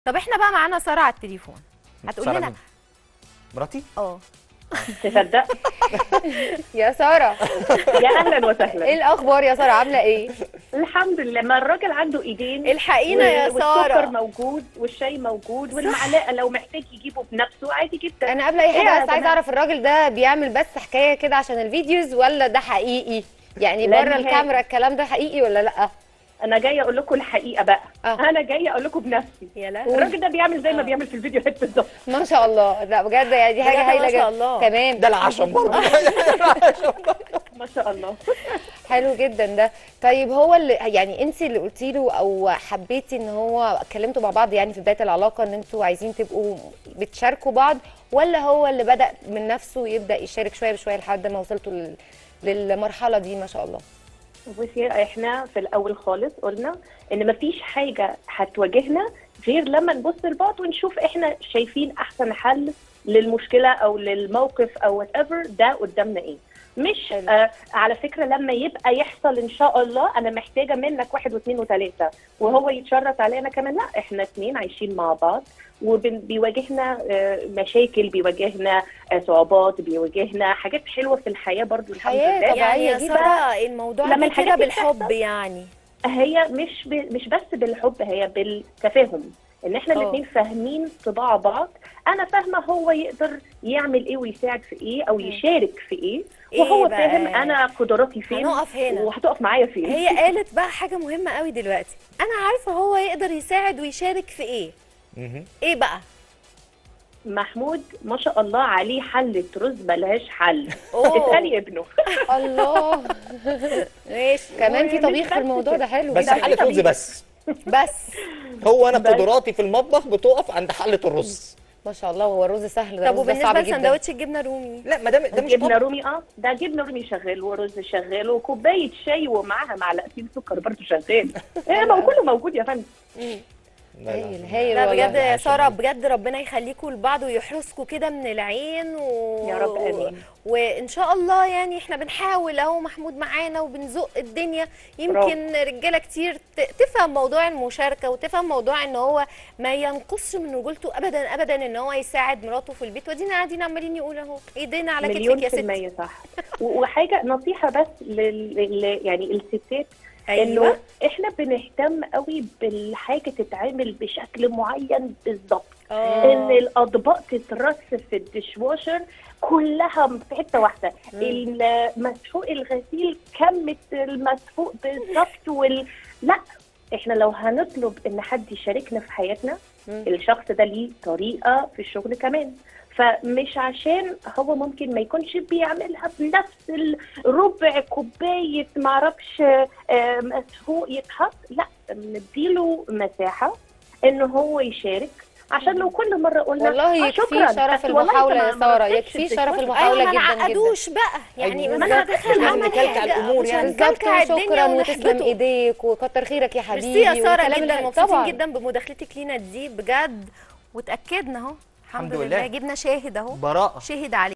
طب احنا بقى معانا ساره على التليفون هتقول سارة لنا مين؟ مراتي اه تصدق يا ساره يا اهلا ايه وسهلا الاخبار يا ساره عامله ايه الحمد لله ما الراجل عنده ايدين الحقينا يا والسكر ساره موجود والشاي موجود والمعلقه لو محتاج يجيبه بنفسه عادي جدا انا قبل اي إيه يا حاجه بس عايزه جماعة؟ اعرف الراجل ده بيعمل بس حكايه كده عشان الفيديوز ولا ده حقيقي يعني لا بره نهائي. الكاميرا الكلام ده حقيقي ولا لا انا جايه اقول لكم الحقيقه بقى آه. انا جايه اقول لكم بنفسي يا لهوي الراجل ده بيعمل زي ما آه. بيعمل في الفيديوهات بالظبط ما شاء الله لا بجد يعني دي حاجه بجد هايله ما شاء جدا. الله. تمام ده العشم برضه ما شاء الله حلو جدا ده طيب هو اللي يعني انت اللي قلتي له او حبيتي ان هو اتكلمتوا مع بعض يعني في بدايه العلاقه ان انتوا عايزين تبقوا بتشاركوا بعض ولا هو اللي بدا من نفسه يبدا يشارك شويه بشويه لحد ما وصلتوا لل... للمرحله دي ما شاء الله بصي احنا في الاول خالص قلنا ان مفيش حاجه هتواجهنا غير لما نبص لبعض ونشوف احنا شايفين احسن حل للمشكله او للموقف او وات ايفر ده قدامنا ايه مش حلو. آه على فكره لما يبقى يحصل ان شاء الله انا محتاجه منك واحد واثنين وثلاثه وهو يتشرط علينا كمان لا احنا اثنين عايشين مع بعض وبيواجهنا مشاكل بيواجهنا آه، صعوبات بيواجهنا حاجات حلوه في الحياه برضو الحمد حياة لله طبيعية يعني يا جدا. ساره الموضوع لما ده كده الحاجات دي بالحب بتحصل. يعني هي مش ب... مش بس بالحب هي بالتفاهم ان احنا اه. الاثنين فاهمين طباع بعض انا فاهمه هو يقدر يعمل ايه ويساعد في ايه او يشارك في ايه إيه وهو بقى؟ فاهم انا قدراتي فين هنقف هنا. وهتقف معايا فين هي قالت بقى حاجه مهمه قوي دلوقتي انا عارفه هو يقدر يساعد ويشارك في ايه مهم. ايه بقى محمود ما شاء الله عليه حلة رز ملهاش حل أوه. اسالي ابنه الله ماشي كمان في ومش طبيخ في بس الموضوع كده. ده حلو بس جدا. لا، حلة في رز طبيعي. بس بس هو انا بس. قدراتي في المطبخ بتقف عند حلة الرز ما شاء الله هو الرز سهل ده طب الرز ده وبالنسبه صعب جدا لسندوتش الجبنه الرومي لا ما ده ده مش جبنه طبخ رومي اه ده جبنه رومي شغال ورز شغال وكوبايه شاي ومعاها معلقتين سكر برضه شغال ايه ما هو كله موجود يا فندم لا، لا. هايل هايل لا والله بجد يا عشان ساره إيه؟ بجد ربنا يخليكم لبعض ويحرسكم كده من العين و... يا رب آمين. وان شاء الله يعني احنا بنحاول اهو محمود معانا وبنزق الدنيا يمكن رجاله كتير ت- تفهم موضوع المشاركه وتفهم موضوع ان هو ما ينقصش من رجولته ابدا ابدا ان هو يساعد مراته في البيت ودينا قاعدين عمالين يقول اهو ايدينا على مليون كتفك يا في ستي المية صح و- وحاجة نصيحة بس لل... لل... يعني الستات انه ايوه احنا بنهتم قوي بالحاجة تتعمل بشكل معين بالظبط اه ان الاطباق تترص في الدشواشر كلها في حته واحده المسحوق الغسيل كمة المسحوق بالظبط وال... لا احنا لو هنطلب ان حد يشاركنا في حياتنا مم. الشخص ده ليه طريقه في الشغل كمان فمش عشان هو ممكن ما يكونش بيعملها بنفس الربع كوبايه معرفش آه، مسحوق يتحط لا نديله مساحه ان هو يشارك عشان لو كل مره قلنا والله آه، يكفي شكراً، شرف بس والله المحاولة أنت يا ما- سارة، ما يكفي ركزتش شرف في المحاولة. ايوه ما جداً جداً. نعقدوش بقى يعني أيوة. ما بالظبط. ندخل مش عمل هنكلكع حاجة، الأمور مش يعني. بالظبط هنكلكع الدنيا وشكرا ونحبطه. وتسلم ايديك وكتر خيرك يا حبيبي ميرسي يا ساره والكلام جدا اللي- مبسوطين طبعاً. جدا بمداخلتك لينا دي بجد وتاكدنا اهو الحمد الحمد لله. لله جبنا شاهد اهو براءة شهد عليه